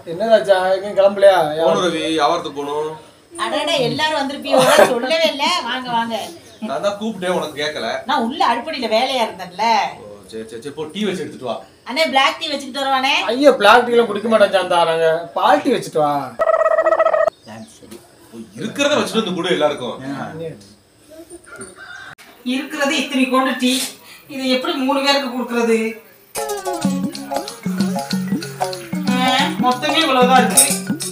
என்ன ராஜா எங்கேயும் கிளம்பலையா போகணும் ரவி வியாபாரத்துக்கு போகணும் அடடா எல்லாரும் வந்திருப்பீங்க சொல்லவே இல்ல வாங்க வாங்க நான் தான் கூப்பிட்டேன் உனக்கு கேட்கல நான் உள்ள அடுப்படியில வேலையா இருந்தேன்ல ஓ, சரி சரி சரி போ டீ வச்சு எடுத்துட்டு வா அண்ணே பிளாக் டீ வச்சுக்கிட்டு வருவானே ஐயோ பிளாக் டீலாம் குடிக்க மாட்டேன் சாந்தா நாங்க பால் டீ வச்சுட்டு வா ஓ, இருக்கிறத வச்சுட்டு வந்து கொடு எல்லாருக்கும் இருக்கிறது இத்தனை கொண்டு டீ இது எப்படி மூணு பேருக்கு கொடுக்கறது ஆ, மொத்தமே இவ்வளவுதான் இருக்கு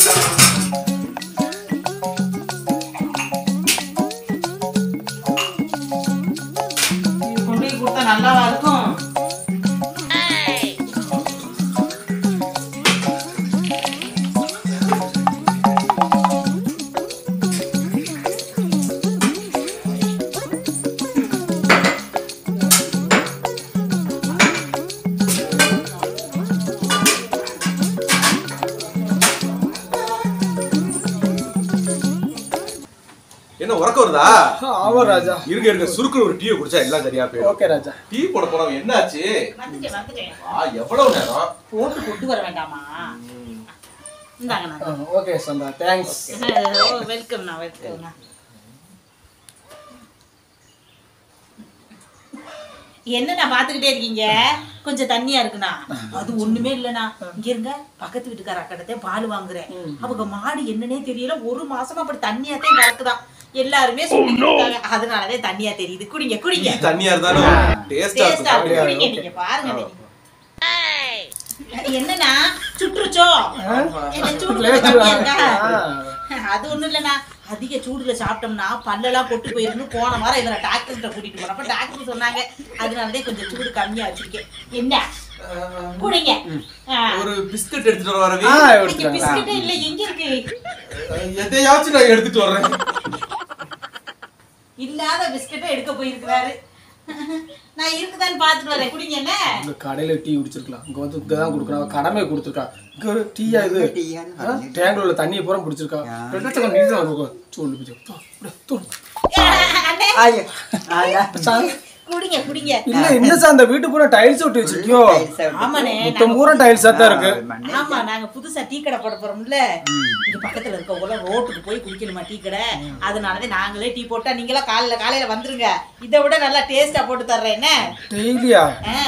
இது கொண்டு போய் கொடுத்தா நல்லாவா இருக்கும் என்ன உறக்க வருதா ஆமா ராஜா இருக்க இருக்க சுருக்குற ஒரு டீயை குடிச்சா எல்லாம் சரியா போயிடும் ஓகே ராஜா டீ போட போனவன் என்னாச்சு வந்துட்டேன் வந்துட்டேன் ஆ எவ்வளவு நேரம் போட்டு கொண்டு வர வேண்டாமா இந்தாங்கண்ணா ஓகே சந்தா தேங்க்ஸ் வெல்கம்ண்ணா வெல்கம்ண்ணா என்னண்ணா பாத்துக்கிட்டே இருக்கீங்க கொஞ்சம் தண்ணியா இருக்குண்ணா அது ஒண்ணுமே இல்லைண்ணா இங்க இருங்க பக்கத்து வீட்டுக்கார அக்கடத்தே பால் வாங்குறேன் அவங்க மாடு என்னன்னே தெரியல ஒரு மாசமா அப்படி தண்ணியாத்தே கறக்குதான் எல்லாருமே சொல்லிருக்காங்க அதனாலதான் தண்ணியா தெரியுது குடிங்க டீ குடிங்க தண்ணியா இருந்தாலும் டேஸ்டா டேஸ்டா இருக்கும் இருக்கு குடிங்க நீங்க பாருங்க நீங்க. என்னண்ணா சுற்றுச்சோ என்ன சூடு கம்மியா இருக்கா அது ஒண்ணும் இல்லைண்ணா அதிக சூடுல சாப்பிட்டோம்னா பல்லெல்லாம் கொட்டு போயிருன்னு போன வாரம் இவரை டாக்டர்கிட்ட கூட்டிட்டு போனப்ப டாக்டர் சொன்னாங்க அதனாலதான் கொஞ்சம் சூடு கம்மியா வச்சிருக்கேன் என்ன குடிங்க ஆ. ஒரு பிஸ்கட் எடுத்துட்டு வர ரவி ஆ இன்னைக்கு எடுத்துக்கலாம் பிஸ்கட்டே இல்ல எங்க இருக்கு எதையாச்சும் நான் எடுத்துட்டு வர்றேன் இல்லாத பிஸ்கட்டை எடுக்க போயிருக்கிறாரு நான் இருக்குதான்னு பாத்துட்டு வரேன் குடிங்க என்ன இந்த கடையில டீ குடிச்சிருக்கலாம் இங்க வந்து இங்க தான் கொடுக்கணும் கடமை கொடுத்துருக்கா இங்க ஒரு டீயா இது டேங்க்ல உள்ள தண்ணியை பூரா குடிச்சிருக்கா ரெண்டு நீ தான் இருக்கும் சொல்லு பிஜு தோ, இப்படி, தோ. அண்ணே குடிங்க குடிங்க இல்ல என்ன சார் அந்த வீட்டு பூரா டைல்ஸ் ஒட்டி வச்சிருக்கியோ ஆமாண்ணே மொத்தம் பூரா டைல்ஸா தான் இருக்கு ஆமா நாங்க புதுசா டீ கடை போட போறோம்ல இங்க பக்கத்துல இருக்கவங்க ரோட்டுக்கு போய் குடிக்கணுமா டீ கடை அதனாலதான் நாங்களே டீ போட்டா நீங்களா காலையில காலையில வந்துருங்க இதை விட நல்லா டேஸ்டா போட்டு தர்றேன் என்ன டெய்லியா ஆ.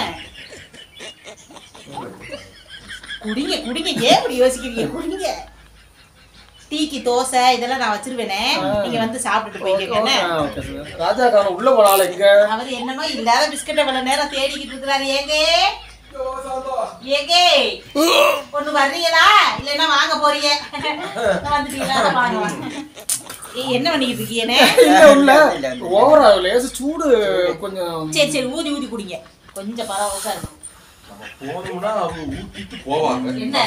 குடிங்க குடிங்க ஏன் இப்படி யோசிக்கிறீங்க குடிங்க டீக்கு தோசை இதெல்லாம் நான் வச்சிருவேனே நீங்க வந்து சாப்பிட்டுட்டு போய்க்கங்க என்ன ஓகே சார் ராஜா காரணம் உள்ள போனால இங்க அவர் என்னமோ இல்லாத பிஸ்கட் இவ்வளவு நேரம் தேடிக்கிட்டு இருக்கிறாரு ஏங்க ஏங்க ஒண்ணு வர்றீங்களா இல்லைன்னா வாங்க போறீங்க வந்துட்டீங்களா வாங்க வாங்க ஏய், என்ன பண்ணிக்கிட்டு இருக்கீங்கண்ணே இல்ல உள்ள ஓவரா லேசு சூடு கொஞ்சம் சரி சரி ஊதி ஊதி குடிங்க கொஞ்சம் பரவாயில்ல இருக்கும் நம்ம போனோம்னா அவங்க ஊத்திட்டு போவாங்க என்ன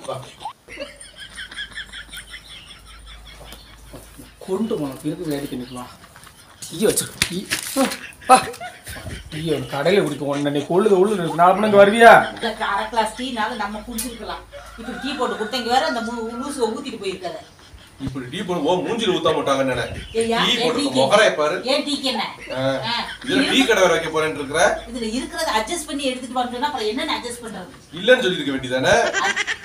கொண்டு போனோம் இருக்கு வேடிக்கை நிக்கலாம் டீ வச்சு டீ ஆ, டீ ஒரு கடையில குடிக்க ஒன்று நீ கொள்ளுது உள்ளு இருக்கு நாலு மணிக்கு வருவியா இந்த அரை கிளாஸ் டீனால நம்ம குடிச்சிருக்கலாம் இப்ப டீ போட்டு கொடுத்தா இங்க வேற அந்த லூசு ஊத்திட்டு போயிருக்காரு இப்படி டீ போடு ஓ மூஞ்சில ஊத்த மாட்டாங்கன்னு நினை ஏய்யா, டீ ஏன் போட்டு டீக்கு? முகரை பாரு ஏன் டீக்கு என்ன ஆ. ஆ. இதுல டீ கடை வேற வைக்க போறேன்னு இருக்கிற இதுல இருக்கிறத அட்ஜஸ்ட் பண்ணி எடுத்துட்டு வாங்கன்னா அப்புறம் என்னன்னு அட்ஜஸ்ட் பண்றது இல்லன்னு சொல்லிருக்க வேண்டியதானே அ-